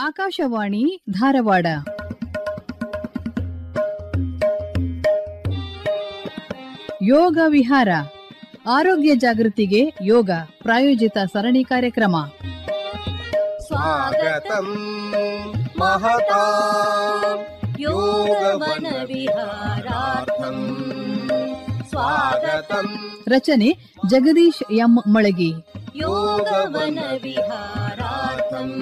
ಆಕಾಶವಾಣಿ ಧಾರವಾಡ ಯೋಗ ವಿಹಾರ ಆರೋಗ್ಯ ಜಾಗೃತಿಗೆ ಯೋಗ ಪ್ರಾಯೋಜಿತ ಸರಣಿ ಕಾರ್ಯಕ್ರಮ स्वागतं महता योगवनविहारार्थम् स्वागतम् ರಚನೆ ಜಗದೀಶ್ ಎಂ ಮಳಗಿ योगवनविहारार्थम्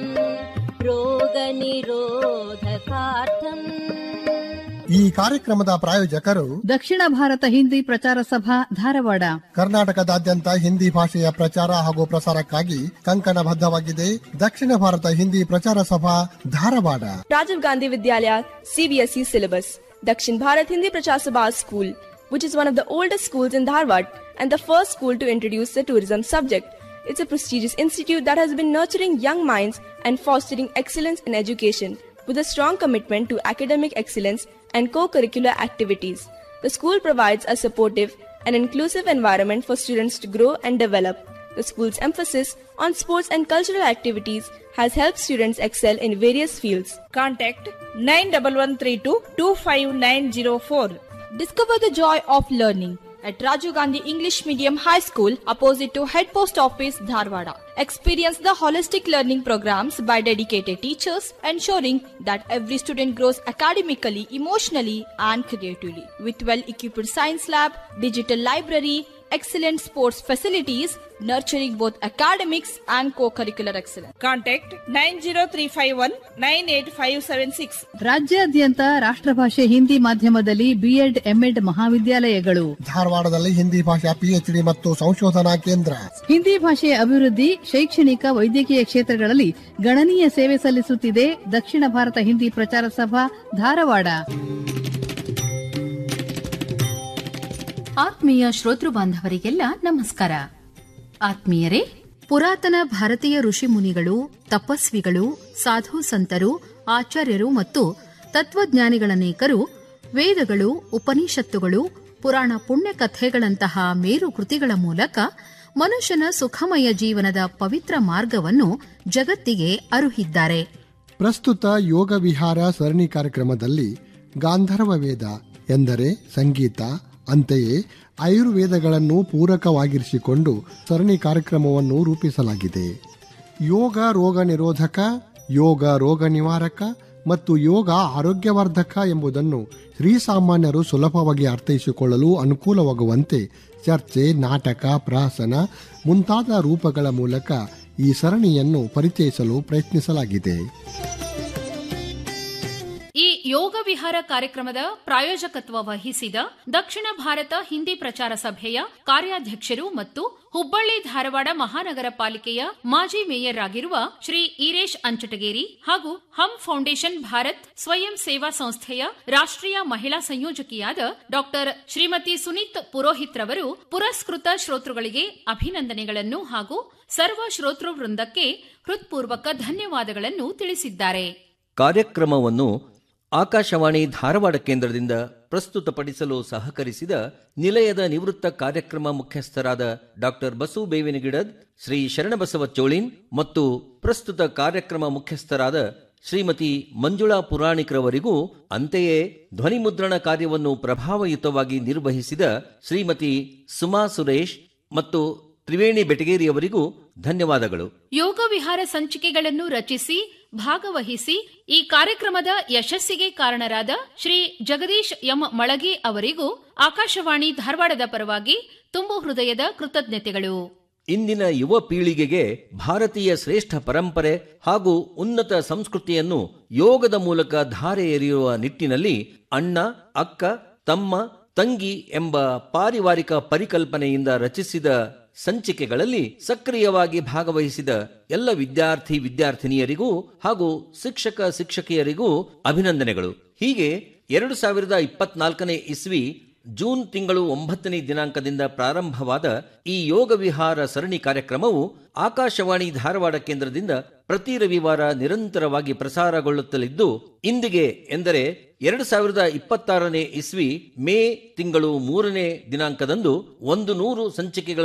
रोगनिरोधकार्थम् ಈ ಕಾರ್ಯಕ್ರಮದ ಪ್ರಾಯೋಜಕರು ದಕ್ಷಿಣ ಭಾರತ ಹಿಂದಿ ಪ್ರಚಾರ ಸಭಾ ಧಾರವಾಡ ಕರ್ನಾಟಕದಾದ್ಯಂತ ಹಿಂದಿ ಭಾಷೆಯ ಪ್ರಚಾರ ಹಾಗೂ ಪ್ರಸಾರಕ್ಕಾಗಿ ಕಂಕಣಬದ್ಧವಾಗಿದೆ ದಕ್ಷಿಣ ಭಾರತ ಹಿಂದಿ ಪ್ರಚಾರ ಸಭಾ Dharwad Rajiv Gandhi Vidyalaya CBSE syllabus, Dakshin Bharat Hindi Prachar Sabha School, which is one of the oldest schools in Dharwad and the first school to introduce the tourism subject. It's a prestigious institute that has been nurturing young minds and fostering excellence in education with a strong commitment to academic excellence and co-curricular activities. The school provides a supportive and inclusive environment for students to grow and develop. The school's emphasis on sports and cultural activities has helped students excel in various fields. Contact 9132 Discover the joy of learning at Rajiv Gandhi English Medium High School opposite to Head Post Office Dharwada. Experience the holistic learning programs by dedicated teachers ensuring that every student grows academically, emotionally and creatively. With well-equipped science lab, digital library, excellent sports facilities, nurturing both academics and co-curricular excellence. Contact 90351 98576. ರಾಜ್ಯಾದ್ಯಂತ ರಾಷ್ಟ್ರಭಾಷೆ ಹಿಂದಿ ಮಾಧ್ಯಮದಲ್ಲಿ B Ed MEd ಮಹಾವಿದ್ಯಾಲಯಗಳು ಧಾರವಾಡದಲ್ಲಿ ಹಿಂದಿ ಭಾಷಾ PhD ಮತ್ತು ಸಂಶೋಧನಾ ಕೇಂದ್ರ ಹಿಂದಿ ಭಾಷೆಯ ಅಭಿವೃದ್ಧಿ ಶೈಕ್ಷಣಿಕ ವೈದ್ಯಕೀಯ ಕ್ಷೇತ್ರಗಳಲ್ಲಿ ಗಣನೀಯ ಸೇವೆ ಸಲ್ಲಿಸುತ್ತಿದೆ ದಕ್ಷಿಣ ಭಾರತ ಹಿಂದಿ ಪ್ರಚಾರ ಸಭಾ ಧಾರವಾಡ ಆತ್ಮೀಯ ಶ್ರೋತೃ ಬಾಂಧವರಿಗೆಲ್ಲ ನಮಸ್ಕಾರ ಆತ್ಮೀಯರೇ ಪುರಾತನ ಭಾರತೀಯ ಋಷಿ ಮುನಿಗಳು ತಪಸ್ವಿಗಳು ಸಾಧು ಸಂತರು ಆಚಾರ್ಯರು ಮತ್ತು ತತ್ವಜ್ಞಾನಿಗಳನೇಕರು ವೇದಗಳು ಉಪನಿಷತ್ತುಗಳು ಪುರಾಣ ಪುಣ್ಯ ಕಥೆಗಳಂತಹ ಮೇರು ಕೃತಿಗಳ ಮೂಲಕ ಮನುಷ್ಯನ ಸುಖಮಯ ಜೀವನದ ಪವಿತ್ರ ಮಾರ್ಗವನ್ನು ಜಗತ್ತಿಗೆ ಅರುಹಿದ್ದಾರೆ ಪ್ರಸ್ತುತ ಯೋಗ ವಿಹಾರ ಸರಣಿ ಕಾರ್ಯಕ್ರಮದಲ್ಲಿ ಗಾಂಧರ್ವ ವೇದ ಎಂದರೆ ಸಂಗೀತ ಅಂತೆಯೇ ಆಯುರ್ವೇದಗಳನ್ನು ಪೂರಕವಾಗಿರಿಸಿಕೊಂಡು ಸರಣಿ ಕಾರ್ಯಕ್ರಮವನ್ನು ರೂಪಿಸಲಾಗಿದೆ ಯೋಗ ರೋಗ ನಿರೋಧಕ ಯೋಗ ರೋಗ ನಿವಾರಕ ಮತ್ತು ಯೋಗ ಆರೋಗ್ಯವರ್ಧಕ ಎಂಬುದನ್ನು ಶ್ರೀಸಾಮಾನ್ಯರು ಸುಲಭವಾಗಿ ಅರ್ಥೈಸಿಕೊಳ್ಳಲು ಅನುಕೂಲವಾಗುವಂತೆ ಚರ್ಚೆ ನಾಟಕ ಪ್ರಾಸನ ಮುಂತಾದ ರೂಪಗಳ ಮೂಲಕ ಈ ಸರಣಿಯನ್ನು ಪರಿಚಯಿಸಲು ಪ್ರಯತ್ನಿಸಲಾಗಿದೆ ಈ ಯೋಗ ವಿಹಾರ ಕಾರ್ಯಕ್ರಮದ ಪ್ರಾಯೋಜಕತ್ವ ವಹಿಸಿದ ದಕ್ಷಿಣ ಭಾರತ ಹಿಂದಿ ಪ್ರಚಾರ ಸಭೆಯ ಕಾರ್ಯಾಧ್ಯಕ್ಷರು ಮತ್ತು ಹುಬ್ಬಳ್ಳಿ ಧಾರವಾಡ ಮಹಾನಗರ ಪಾಲಿಕೆಯ ಮಾಜಿ ಮೇಯರ್ ಆಗಿರುವ ಶ್ರೀ ಈರೇಶ್ ಅಂಚಟಗೇರಿ ಹಾಗೂ ಹಮ್ ಫೌಂಡೇಶನ್ ಭಾರತ್ ಸ್ವಯಂ ಸೇವಾ ಸಂಸ್ಥೆಯ ರಾಷ್ಟ್ರೀಯ ಮಹಿಳಾ ಸಂಯೋಜಕಿಯಾದ ಡಾಕ್ಟರ್ ಶ್ರೀಮತಿ ಸುನೀತ್ ಪುರೋಹಿತ್ ರವರು ಪುರಸ್ಕೃತ ಶ್ರೋತೃಗಳಿಗೆ ಅಭಿನಂದನೆಗಳನ್ನು ಹಾಗೂ ಸರ್ವ ಶ್ರೋತೃ ವೃಂದಕ್ಕೆ ಹೃತ್ಪೂರ್ವಕ ಧನ್ಯವಾದಗಳನ್ನು ತಿಳಿಸಿದ್ದಾರೆ ಕಾರ್ಯಕ್ರಮವನ್ನು ಆಕಾಶವಾಣಿ ಧಾರವಾಡ ಕೇಂದ್ರದಿಂದ ಪ್ರಸ್ತುತಪಡಿಸಲು ಸಹಕರಿಸಿದ ನಿಲಯದ ನಿವೃತ್ತ ಕಾರ್ಯಕ್ರಮ ಮುಖ್ಯಸ್ಥರಾದ ಡಾಕ್ಟರ್ ಬಸು ಬೇವಿನಗಿಡದ್ ಶ್ರೀ ಶರಣಬಸವ ಚೋಳಿನ್ ಮತ್ತು ಪ್ರಸ್ತುತ ಕಾರ್ಯಕ್ರಮ ಮುಖ್ಯಸ್ಥರಾದ ಶ್ರೀಮತಿ ಮಂಜುಳಾ ಪುರಾಣಿಕ್ರವರಿಗೂ ಅಂತೆಯೇ ಧ್ವನಿಮುದ್ರಣ ಕಾರ್ಯವನ್ನು ಪ್ರಭಾವಯುತವಾಗಿ ನಿರ್ವಹಿಸಿದ ಶ್ರೀಮತಿ ಸುಮಾ ಸುರೇಶ್ ಮತ್ತು ತ್ರಿವೇಣಿ ಬೆಟಗೇರಿಯವರಿಗೂ ಧನ್ಯವಾದಗಳು ಯೋಗ ವಿಹಾರ ಸಂಚಿಕೆಗಳನ್ನು ರಚಿಸಿ ಭಾಗವಹಿಸಿ ಈ ಕಾರ್ಯಕ್ರಮದ ಯಶಸ್ಸಿಗೆ ಕಾರಣರಾದ ಶ್ರೀ ಜಗದೀಶ್ ಎಂ ಮಳಗಿ ಅವರಿಗೂ ಆಕಾಶವಾಣಿ ಧಾರವಾಡದ ಪರವಾಗಿ ತುಂಬು ಹೃದಯದ ಕೃತಜ್ಞತೆಗಳು ಇಂದಿನ ಯುವ ಪೀಳಿಗೆಗೆ ಭಾರತೀಯ ಶ್ರೇಷ್ಠ ಪರಂಪರೆ ಹಾಗೂ ಉನ್ನತ ಸಂಸ್ಕೃತಿಯನ್ನು ಯೋಗದ ಮೂಲಕ ಧಾರೆ ಎರೆಯುವ ನಿಟ್ಟಿನಲ್ಲಿ ಅಣ್ಣ ಅಕ್ಕ ತಮ್ಮ ತಂಗಿ ಎಂಬ ಪಾರಿವಾರಿಕ ಪರಿಕಲ್ಪನೆಯಿಂದ ರಚಿಸಿದ ಸಂಚಿಕೆಗಳಲ್ಲಿ ಸಕ್ರಿಯವಾಗಿ ಭಾಗವಹಿಸಿದ ಎಲ್ಲ ವಿದ್ಯಾರ್ಥಿ ವಿದ್ಯಾರ್ಥಿನಿಯರಿಗೂ ಹಾಗೂ ಶಿಕ್ಷಕ ಶಿಕ್ಷಕಿಯರಿಗೂ ಅಭಿನಂದನೆಗಳು ಹೀಗೆ ಎರಡು ಸಾವಿರದ ಇಪ್ಪತ್ನಾಲ್ಕನೇ ಇಸ್ವಿ ಜೂನ್ ತಿಂಗಳು ಒಂಬತ್ತನೇ ದಿನಾಂಕದಿಂದ ಪ್ರಾರಂಭವಾದ ಈ ಯೋಗ ವಿಹಾರ ಸರಣಿ ಕಾರ್ಯಕ್ರಮವು ಆಕಾಶವಾಣಿ ಧಾರವಾಡ ಕೇಂದ್ರದಿಂದ ಪ್ರತಿ ರವಿವಾರ ನಿರಂತರವಾಗಿ ಪ್ರಸಾರಗೊಳ್ಳುತ್ತಲಿದ್ದು ಇಂದಿಗೆ ಎಂದರೆ ಎರಡು ಸಾವಿರದ ಇಪ್ಪತ್ತಾರನೇ ಇಸ್ವಿ ಮೇ ತಿಂಗಳು ಮೂರನೇ ದಿನಾಂಕದಂದು ಒಂದು ನೂರು ಸಂಚಿಕೆಗಳ